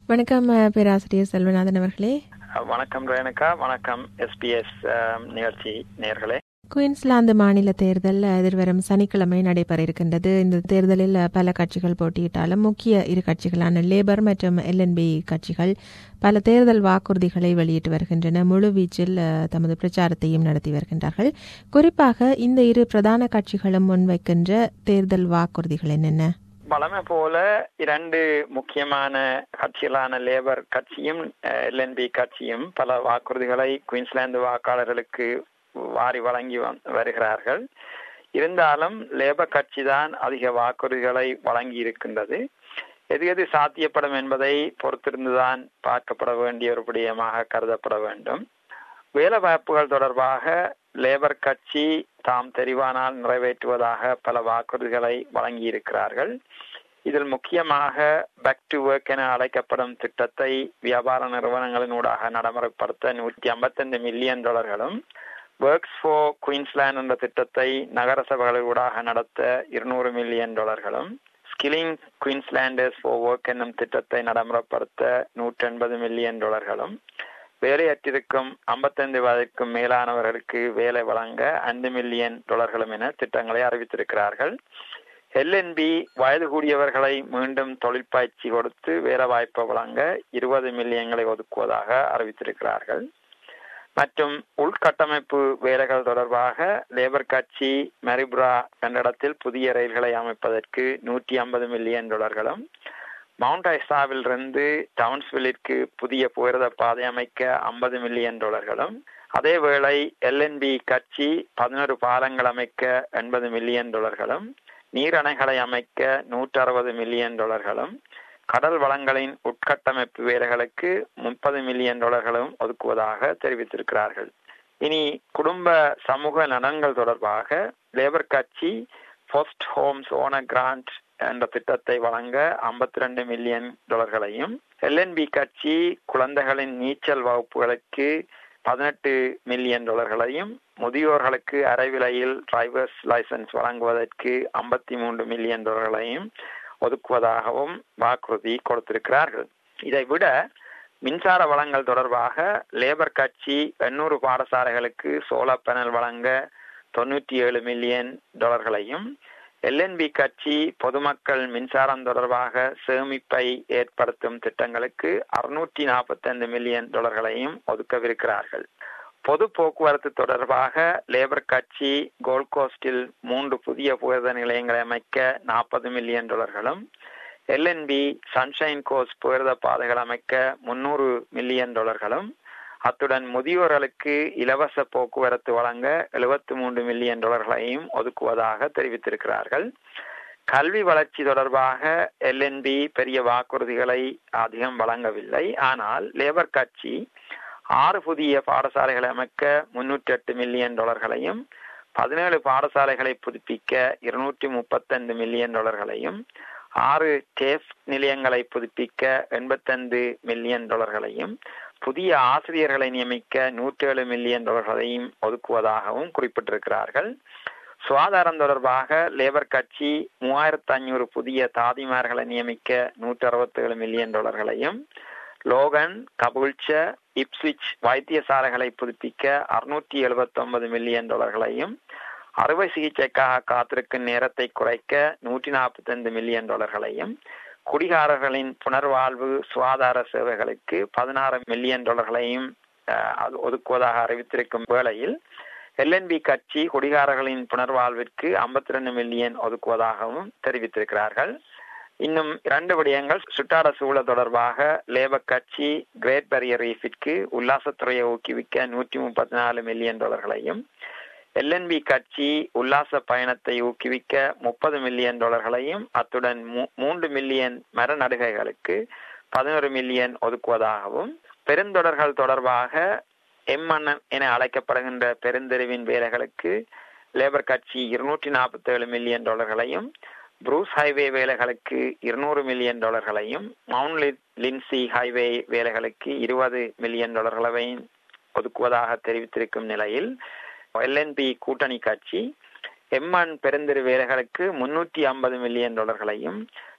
வணக்கம் அஹ், பேராசிரியர் செல்வநாதன் அவர்களே வணக்கம் ரேணுகா வணக்கம் எஸ்பிஎஸ் நிகழ்ச்சி நேர்களே குயின்ஸ்லாந்து மாநில தேர்தல் எதிர்வரும் சனிக்கிழமை நடைபெற இருக்கின்றது இந்த தேர்தலில் பல கட்சிகள் போட்டியிட்டாலும் முக்கிய இரு கட்சிகளான லேபர் மற்றும் எல்என்பி கட்சிகள் பல தேர்தல் வாக்குறுதிகளை வெளியிட்டு வருகின்றன முழுவீச்சில் அஹ், தமது பிரச்சாரத்தையும் நடத்தி வருகின்றார்கள் குறிப்பாக இந்த இரு பிரதான கட்சிகளும் முன்வைக்கின்ற தேர்தல் வாக்குறுதிகள் என்னென்ன வளமை போல இரண்டு முக்கியமான கட்சிகளான லேபர் கட்சியும் எல்என்பி கட்சியும் பல வாக்குறுதிகளை குயின்ஸ்லாந்து வாக்காளர்களுக்கு வாரி வழங்கி வந்- வருகிறார்கள் இருந்தாலும் லேபர் கட்சி தான் அதிக வாக்குறுதிகளை வழங்கி இருக்கின்றது எது எது சாத்தியப்படும் என்பதை பொறுத்திருந்துதான் பார்க்கப்பட வேண்டிய ஒரு விடயமாக கருதப்பட வேண்டும் வேலை வாய்ப்புகள் தொடர்பாக லேபர் கட்சி தாம் தெரிவானால் நிறைவேற்றுவதாக பல வாக்குறுதிகளை வழங்கியிருக்கிறார்கள் இதில் முக்கியமாக பேக் டு ஒர்க் என அழைக்கப்படும் திட்டத்தை வியாபார நிறுவனங்களினூடாக நடைமுறைப்படுத்த நூற்றி ஐம்பத்தைந்து மில்லியன் டாலர்களும் ஒர்க்ஸ் ஃபார் குயின்ஸ்லாந்து என்ற திட்டத்தை நகர சபைகளூடாக நடத்த இருநூறு மில்லியன் டாலர்களும் ஸ்கில்லிங் குயின்ஸ்லாண்டர்ஸ் ஃபார் ஒர்க் என்னும் திட்டத்தை நடைமுறைப்படுத்த நூற்றி எண்பது மில்லியன் டாலர்களும் வேலையற்றிருக்கும் ஐம்பத்தைந்து வயதிற்கும் மேலானவர்களுக்கு வேலை வழங்க ஐந்து மில்லியன் டாலர்களும் என திட்டங்களை அறிவித்திருக்கிறார்கள் எல்என்பி வயது கூடியவர்களை மீண்டும் தொழில் பயிற்சி கொடுத்து வேலை வாய்ப்பு வழங்க இருபது மில்லியன்களை ஒதுக்குவதாக அறிவித்திருக்கிறார்கள் மற்றும் உள்கட்டமைப்பு வேலைகள் தொடர்பாக லேபர் கட்சி மெரிபுரா என்ற இடத்தில் புதிய ரயில்களை அமைப்பதற்கு நூற்றி ஐம்பது மில்லியன் டாலர்களும் மவுண்ட் ஐசாவிலிருந்து டவுன்ஸ்வில்லிற்கு புதிய புகரத பாதை அமைக்க ஐம்பது மில்லியன் டாலர்களும் அதேவேளை எல்என்பி கட்சி பதினோரு பாலங்கள் அமைக்க எண்பது மில்லியன் டாலர்களும் நீரணைகளை அமைக்க நூற்றி அறுபது மில்லியன் டாலர்களும் கடல் வளங்களின் உட்கட்டமைப்பு வேலைகளுக்கு முப்பது மில்லியன் டாலர்களும் ஒதுக்குவதாக தெரிவித்திருக்கிறார்கள் இனி குடும்ப சமூக நலன்கள் தொடர்பாக லேபர் கட்சி ஃபர்ஸ்ட் ஹோம்ஸ் ஓனர் கிராண்ட் என்ற திட்டத்தை வழங்க ஐம்பத்தி ரெண்டு மில்லியன் டாலர்களையும் எல்என்பி கட்சி குழந்தைகளின் நீச்சல் வகுப்புகளுக்கு பதினெட்டு மில்லியன் டாலர்களையும் முதியோர்களுக்கு அரைவிலையில் டிரைவர்ஸ் லைசன்ஸ் வழங்குவதற்கு ஐம்பத்தி மூன்று மில்லியன் டாலர்களையும் ஒதுக்குவதாகவும் வாக்குறுதி கொடுத்திருக்கிறார்கள் இதை விட மின்சார வளங்கள் தொடர்பாக லேபர் கட்சி எண்ணூறு பாடசாலைகளுக்கு சோலார் பேனல் வழங்க தொண்ணூற்றி ஏழு மில்லியன் டாலர்களையும் எல்என்பி கட்சி பொதுமக்கள் மின்சாரம் தொடர்பாக சேமிப்பை ஏற்படுத்தும் திட்டங்களுக்கு அறுநூற்றி நாற்பத்தைந்து மில்லியன் டாலர்களையும் ஒதுக்கவிருக்கிறார்கள் பொது போக்குவரத்து தொடர்பாக லேபர் கட்சி கோல்ட் கோஸ்டில் மூன்று புதிய புகத நிலையங்களை அமைக்க நாற்பது மில்லியன் டாலர்களும் எல்என்பி சன்ஷைன் கோஸ்ட் புகத பாதைகள் அமைக்க முன்னூறு மில்லியன் டாலர்களும் அத்துடன் முதியோர்களுக்கு இலவச போக்குவரத்து வழங்க எழுபத்தி மூன்று மில்லியன் டாலர்களையும் ஒதுக்குவதாக தெரிவித்திருக்கிறார்கள் கல்வி வளர்ச்சி தொடர்பாக எல்என்பி பெரிய வாக்குறுதிகளை அதிகம் வழங்கவில்லை ஆனால் லேபர் கட்சி ஆறு புதிய பாடசாலைகளை அமைக்க முன்னூற்றி எட்டு மில்லியன் டாலர்களையும் பதினேழு பாடசாலைகளை புதுப்பிக்க இருநூற்றி முப்பத்தைந்து மில்லியன் டாலர்களையும் ஆறு டேஃப் நிலையங்களை புதுப்பிக்க எண்பத்தைந்து மில்லியன் டாலர்களையும் புதிய ஆசிரியர்களை நியமிக்க நூற்றேழு மில்லியன் டாலர்களையும் ஒதுக்குவதாகவும் குறிப்பிட்டிருக்கிறார்கள் சுகாதாரம் தொடர்பாக லேபர் கட்சி மூவாயிரத்து ஐநூறு புதிய தாதிமார்களை நியமிக்க நூற்றி அறுபத்தேழு மில்லியன் டாலர்களையும் லோகன் கபுல்ச்ச இப்ஸ்விச் வைத்தியசாலைகளை புதுப்பிக்க அறுநூற்றி எழுபத்தி ஒன்பது மில்லியன் டாலர்களையும் அறுவை சிகிச்சைக்காக காத்திருக்கும் நேரத்தை குறைக்க நூற்றி நாற்பத்தைந்து மில்லியன் டாலர்களையும் குடிகாரர்களின் புனர்வாழ்வு சுகாதார சேவைகளுக்கு பதினாறு மில்லியன் டாலர்களையும் ஒதுக்குவதாக அறிவித்திருக்கும் வேளையில் எல்என்பி கட்சி குடிகாரர்களின் புனர்வாழ்விற்கு ஐம்பத்தி ரெண்டு மில்லியன் ஒதுக்குவதாகவும் தெரிவித்திருக்கிறார்கள் இன்னும் இரண்டு விடயங்கள் சுற்றாட சூழல் தொடர்பாக லேபர் கட்சி கிரேட் பேரியர் ரீஃபிற்கு உல்லாசத்துறையை ஊக்குவிக்க நூற்றி முப்பத்தி நாலு மில்லியன் டாலர்களையும் எல்என்பி கட்சி உல்லாச பயணத்தை ஊக்குவிக்க முப்பது மில்லியன் டாலர்களையும் அத்துடன் மூன்று மில்லியன் மர நடுகைகளுக்கு பதினோரு மில்லியன் ஒதுக்குவதாகவும் பெருந்தொடர்கள் தொடர்பாக எம்மன்னன் என அழைக்கப்படுகின்ற பெருந்தெருவின் வேலைகளுக்கு லேபர் கட்சி இருநூற்றி நாற்பத்தி ஏழு மில்லியன் டாலர்களையும் ப்ரூஸ் ஹைவே வேலைகளுக்கு இருநூறு மில்லியன் டாலர்களையும் மவுண்ட் லின்சி ஹைவே வேலைகளுக்கு இருபது மில்லியன் டாலர்களையும் ஒதுக்குவதாக தெரிவித்திருக்கும் நிலையில் எல்என்பி கூட்டணி கட்சி எம்என் பெருந்தெரு வேலைகளுக்கு முன்னூற்றி ஐம்பது மில்லியன் டாலர்களையும்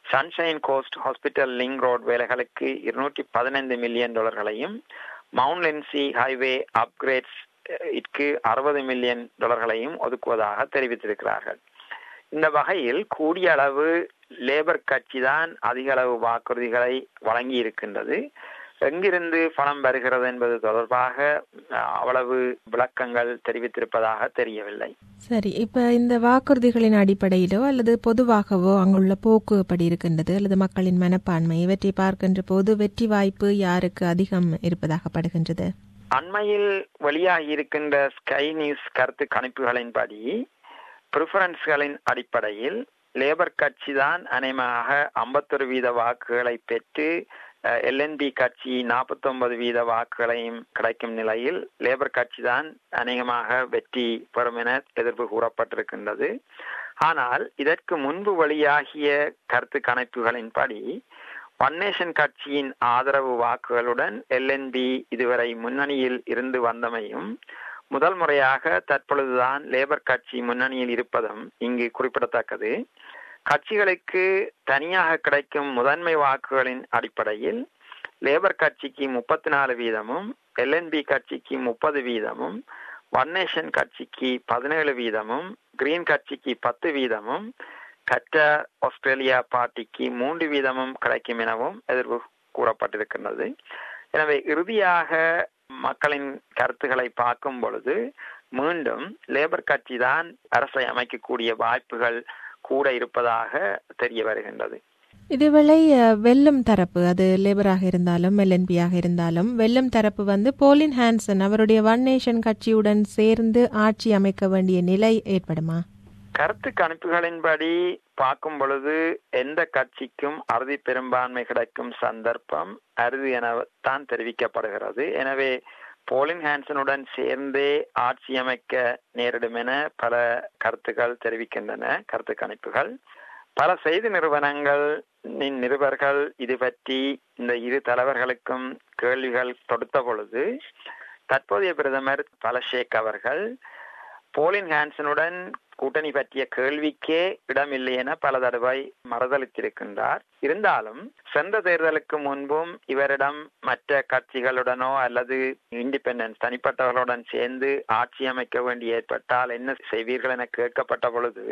Sunshine Coast hospital link road வேலைகளுக்கு இருநூற்றி பதினைந்து மில்லியன் டாலர்களையும் மவுண்ட் லென்சி ஹைவே அப்கிரேட்ஸ் இற்கு அறுபது மில்லியன் டாலர்களையும் ஒதுக்குவதாக தெரிவித்திருக்கிறார்கள் இந்த வகையில் கூடிய அளவு லேபர் கட்சி தான் அதிக அளவு வாக்குறுதிகளை வழங்கி இருக்கின்றது எங்கிருந்து பணம் வருகிறது என்பது தொடர்பாக அவ்வளவு விளக்கங்கள் தெரிவித்திருப்பதாக தெரியவில்லை சரி இப்ப இந்த வாக்குறுதிகளின் அடிப்படையிலோ அல்லது பொதுவாகவோ அங்குள்ள போக்கு எப்படி இருக்கின்றது அல்லது மக்களின் மனப்பான்மை இவற்றை பார்க்கின்ற போது வெற்றி வாய்ப்பு யாருக்கு அதிகம் இருப்பதாக படுகின்றது அண்மையில் வெளியாகி இருக்கின்ற ஸ்கை நியூஸ் கருத்து கணிப்புகளின்படி பிரிஃபரன்ஸ்களின் அடிப்படையில் லேபர் கட்சி தான் அநேகமாக ஐம்பத்தொரு வீத வாக்குகளை பெற்று எல்என்பி கட்சி நாற்பத்தி ஒன்பது வீத வாக்குகளையும் கிடைக்கும் நிலையில் லேபர் கட்சி தான் அநேகமாக வெற்றி பெறும் என எதிர்ப்பு கூறப்பட்டிருக்கின்றது ஆனால் இதற்கு முன்பு வெளியாகிய கருத்து கணிப்புகளின்படி ஒன் நேஷன் கட்சியின் ஆதரவு வாக்குகளுடன் எல்என்பி இதுவரை முன்னணியில் இருந்து வந்தமையும் முதல் முறையாக தற்பொழுதுதான் லேபர் கட்சி முன்னணியில் இருப்பதும் இங்கு குறிப்பிடத்தக்கது கட்சிகளுக்கு தனியாக கிடைக்கும் முதன்மை வாக்குகளின் அடிப்படையில் லேபர் கட்சிக்கு முப்பத்தி நாலு வீதமும் எல்என்பி கட்சிக்கு முப்பது வீதமும் ஒன் நேஷன் கட்சிக்கு பதினேழு வீதமும் கிரீன் கட்சிக்கு பத்து வீதமும் கற்ற ஆஸ்திரேலியா பார்ட்டிக்கு மூன்று வீதமும் கிடைக்கும் எனவும் எதிர்ப்பு கூறப்பட்டிருக்கின்றது எனவே இறுதியாக மக்களின் கருத்துக்களை பார்க்கும் பொழுது மீண்டும் லேபர் கட்சி தான் அரசை அமைக்கக்கூடிய வாய்ப்புகள் கூட இருப்பதாக தெரிய வருகின்றது இதுவேளை வெல்லும் தரப்பு அது லேபராக இருந்தாலும் எல்என்பியாக இருந்தாலும் வெல்லும் தரப்பு வந்து போலின் ஹான்சன் அவருடைய ஒன் நேஷன் கட்சியுடன் சேர்ந்து ஆட்சி அமைக்க வேண்டிய நிலை ஏற்படுமா கருத்து கணிப்புகளின்படி பார்க்கும் பொழுது எந்த கட்சிக்கும் அறுதி பெரும்பான்மை கிடைக்கும் சந்தர்ப்பம் அறுதி எனத்தான் தெரிவிக்கப்படுகிறது எனவே போலின் ஹான்சனுடன் சேர்ந்தே ஆட்சி அமைக்க நேரிடும் என பல கருத்துக்கள் தெரிவிக்கின்றன கருத்து கணிப்புகள் பல செய்தி நிறுவனங்கள் நிருபர்கள் இது பற்றி இந்த இரு தலைவர்களுக்கும் கேள்விகள் தொடுத்த பொழுது தற்போதைய பிரதமர் பலஷேக் அவர்கள் போலின் ஹான்சனுடன் கூட்டணி பற்றிய கேள்விக்கே இடமில்லை என பல தடவை மறுதளித்திருக்கின்றார் இருந்தாலும் சென்ற தேர்தலுக்கு முன்பும் இவரிடம் மற்ற கட்சிகளுடனோ அல்லது இண்டிபெண்டன்ஸ் தனிப்பட்டவர்களுடன் சேர்ந்து ஆட்சி அமைக்க வேண்டி ஏற்பட்டால் என்ன செய்வீர்கள் என கேட்கப்பட்ட பொழுது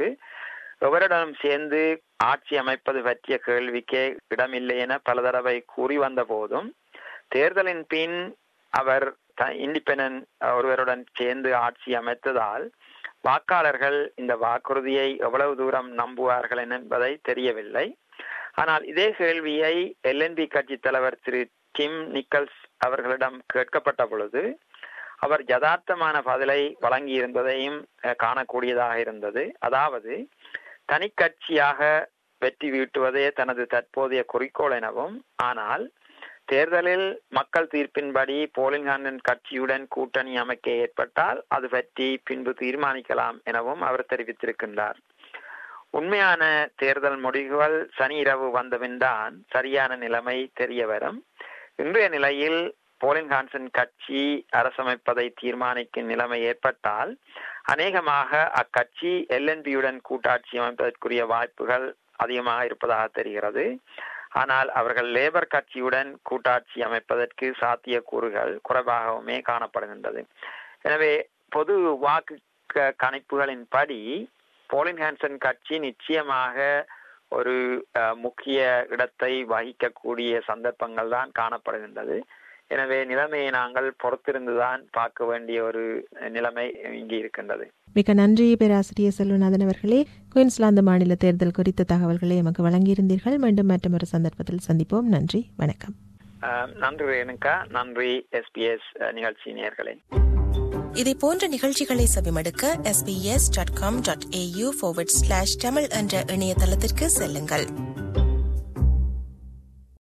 எவரிடம் சேர்ந்து ஆட்சி அமைப்பது பற்றிய கேள்விக்கே இடமில்லை என பல தடவை கூறி வந்த போதும் தேர்தலின் பின் அவர் இண்டிபெண்டன்ட் ஒருவருடன் சேர்ந்து ஆட்சி அமைத்ததால் வாக்காளர்கள் இந்த வாக்குறுதியை எவ்வளவு தூரம் நம்புவார்கள் என்பதை தெரியவில்லை ஆனால் இதே கேள்வியை எல்என்பி கட்சி தலைவர் திரு கிம் நிக்கல்ஸ் அவர்களிடம் கேட்கப்பட்ட பொழுது அவர் யதார்த்தமான பதிலை வழங்கியிருந்ததையும் காணக்கூடியதாக இருந்தது அதாவது தனி கட்சியாக வெற்றி வீட்டுவதே தனது தற்போதைய குறிக்கோள் எனவும் ஆனால் தேர்தலில் மக்கள் தீர்ப்பின்படி போலிங்ஹாண்டன் கட்சியுடன் கூட்டணி அமைக்க ஏற்பட்டால் அது பற்றி பின்பு தீர்மானிக்கலாம் எனவும் அவர் தெரிவித்திருக்கின்றார் உண்மையான தேர்தல் முடிவுகள் சனி இரவு வந்தபின்தான் சரியான நிலைமை தெரிய வரும் இன்றைய நிலையில் போலின் ஹான்சன் கட்சி அரசமைப்பதை தீர்மானிக்கும் நிலைமை ஏற்பட்டால் அநேகமாக அக்கட்சி எல்என்பியுடன் கூட்டாட்சி அமைப்பதற்குரிய வாய்ப்புகள் அதிகமாக இருப்பதாக தெரிகிறது ஆனால் அவர்கள் லேபர் கட்சியுடன் கூட்டாட்சி அமைப்பதற்கு சாத்திய கூறுகள் குறைவாகவுமே காணப்படுகின்றது எனவே பொது வாக்கு கணிப்புகளின் படி போலின் ஹான்சன் கட்சி நிச்சயமாக ஒரு முக்கிய இடத்தை வகிக்கக்கூடிய சந்தர்ப்பங்கள் தான் காணப்படுகின்றது எனவே நிலைமையை நாங்கள் பொறுத்திருந்துதான் பார்க்க வேண்டிய ஒரு நிலைமை இங்கே இருக்கின்றது மிக நன்றி பேராசிரியர் செல்வநாதன் அவர்களே குயின்ஸ்லாந்து மாநில தேர்தல் குறித்த தகவல்களை எமக்கு வழங்கியிருந்தீர்கள் மீண்டும் மற்றொரு சந்தர்ப்பத்தில் சந்திப்போம் நன்றி வணக்கம் நன்றி ரேணுகா நன்றி எஸ்பிஎஸ் நிகழ்ச்சி நேர்களே இதை போன்ற நிகழ்ச்சிகளை செவிமடுக்க SBS dot com dot AU தமிழ் என்ற இணையதளத்திற்கு செல்லுங்கள்